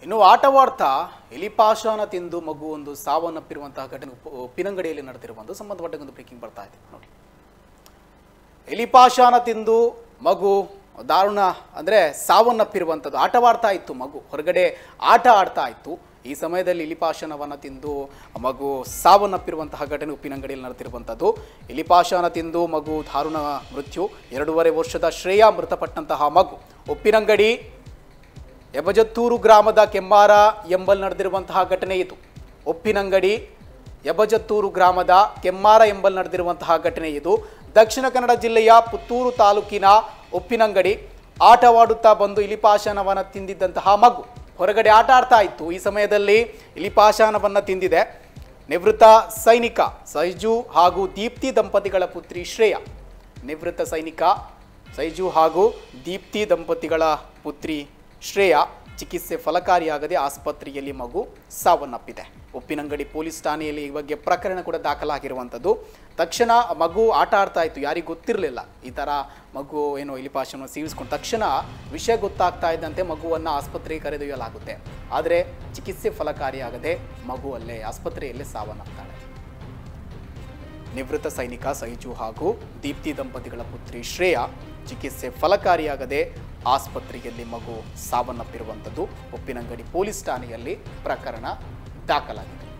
ಇನ್ನು ಆಟವಾಡ್ತಾ ಎಲಿಪಾಶಾನ ತಿಂದು ಮಗು ಒಂದು ಸಾವನ್ನಪ್ಪಿರುವಂತಹ ಘಟನೆ ಉಪ್- ಉಪ್ಪಿನಂಗಡಿಯಲ್ಲಿ ನಡೆದಿರುವಂಥ ಸಂಬಂಧಪಟ್ಟ ಒಂದು ಬ್ರೇಕಿಂಗ್ ಬರ್ತಾ ಇದೆ ನೋಡಿ ಎಲಿಪಾಶಾನ ತಿಂದು ಮಗು ದಾರುಣ ಅಂದರೆ ಸಾವನ್ನಪ್ಪಿರುವಂಥದ್ದು ಆಟವಾಡ್ತಾ ಇತ್ತು ಮಗು ಹೊರಗಡೆ ಆಟ ಆಡ್ತಾ ಇತ್ತು ಈ ಸಮಯದಲ್ಲಿ ಇಲಿಪಾಶನವನ್ನು ತಿಂದು ಮಗು ಸಾವನ್ನಪ್ಪಿರುವಂತಹ ಘಟನೆ ಉಪ್ಪಿನಂಗಡಿಯಲ್ಲಿ ನಡೆದಿರುವಂಥದ್ದು ಇಲಿಪಾಶಾನ ತಿಂದು ಮಗು ದಾರುಣ ಮೃತ್ಯು ಎರಡೂವರೆ ವರ್ಷದ ಶ್ರೇಯಾ ಮೃತಪಟ್ಟಂತಹ ಮಗು ಉಪ್ಪಿನಂಗಡಿ ಯಬಜತ್ತೂರು ಗ್ರಾಮದ ಕೆಮ್ಮಾರ ಎಂಬಲ್ ನಡೆದಿರುವಂತಹ ಘಟನೆ ಇದು ಉಪ್ಪಿನಂಗಡಿ ಯಬಜತ್ತೂರು ಗ್ರಾಮದ ಕೆಮ್ಮಾರ ಎಂಬಲ್ ನಡೆದಿರುವಂತಹ ಘಟನೆ ಇದು ದಕ್ಷಿಣ ಕನ್ನಡ ಜಿಲ್ಲೆಯ ಪುತ್ತೂರು ತಾಲೂಕಿನ ಉಪ್ಪಿನಂಗಡಿ ಆಟವಾಡುತ್ತಾ ಬಂದು ಇಲಿಪಾಶಾನವನ್ನು ತಿಂದಿದ್ದಂತಹ ಮಗು ಹೊರಗಡೆ ಆಟ ಆಡ್ತಾ ಇತ್ತು ಈ ಸಮಯದಲ್ಲಿ ಇಲಿಪಾಶಾನವನ್ನು ತಿಂದಿದೆ ನಿವೃತ್ತ ಸೈನಿಕ ಸೈಜು ಹಾಗೂ ದೀಪ್ತಿ ದಂಪತಿಗಳ ಪುತ್ರಿ ಶ್ರೇಯಾ ನಿವೃತ್ತ ಸೈನಿಕ ಸೈಜು ಹಾಗೂ ದೀಪ್ತಿ ದಂಪತಿಗಳ ಪುತ್ರಿ ಶ್ರೇಯಾ ಚಿಕಿತ್ಸೆ ಫಲಕಾರಿಯಾಗದೆ ಆಸ್ಪತ್ರೆಯಲ್ಲಿ ಮಗು ಸಾವನ್ನಪ್ಪಿದೆ ಉಪ್ಪಿನಂಗಡಿ ಪೊಲೀಸ್ ಠಾಣೆಯಲ್ಲಿ ಈ ಬಗ್ಗೆ ಪ್ರಕರಣ ಕೂಡ ದಾಖಲಾಗಿರುವಂಥದ್ದು ತಕ್ಷಣ ಮಗು ಆಟ ಆಡ್ತಾ ಇತ್ತು ಯಾರಿಗೂ ಗೊತ್ತಿರಲಿಲ್ಲ ಈ ಥರ ಮಗು ಏನೋ ಇಲಿಪಾಶನ ಸೇವಿಸ್ಕೊಂಡು ತಕ್ಷಣ ವಿಷಯ ಗೊತ್ತಾಗ್ತಾ ಇದ್ದಂತೆ ಮಗುವನ್ನು ಆಸ್ಪತ್ರೆಗೆ ಕರೆದೊಯ್ಯಲಾಗುತ್ತೆ ಆದರೆ ಚಿಕಿತ್ಸೆ ಫಲಕಾರಿಯಾಗದೆ ಮಗು ಅಲ್ಲೇ ಆಸ್ಪತ್ರೆಯಲ್ಲೇ ಸಾವನ್ನಪ್ತಾಳೆ ನಿವೃತ್ತ ಸೈನಿಕ ಸೈಜು ಹಾಗೂ ದೀಪ್ತಿ ದಂಪತಿಗಳ ಪುತ್ರಿ ಶ್ರೇಯಾ ಚಿಕಿತ್ಸೆ ಫಲಕಾರಿಯಾಗದೆ ಆಸ್ಪತ್ರೆಯಲ್ಲಿ ಮಗು ಸಾವನ್ನಪ್ಪಿರುವಂಥದ್ದು ಉಪ್ಪಿನಂಗಡಿ ಪೊಲೀಸ್ ಠಾಣೆಯಲ್ಲಿ ಪ್ರಕರಣ ದಾಖಲಾಗಿದೆ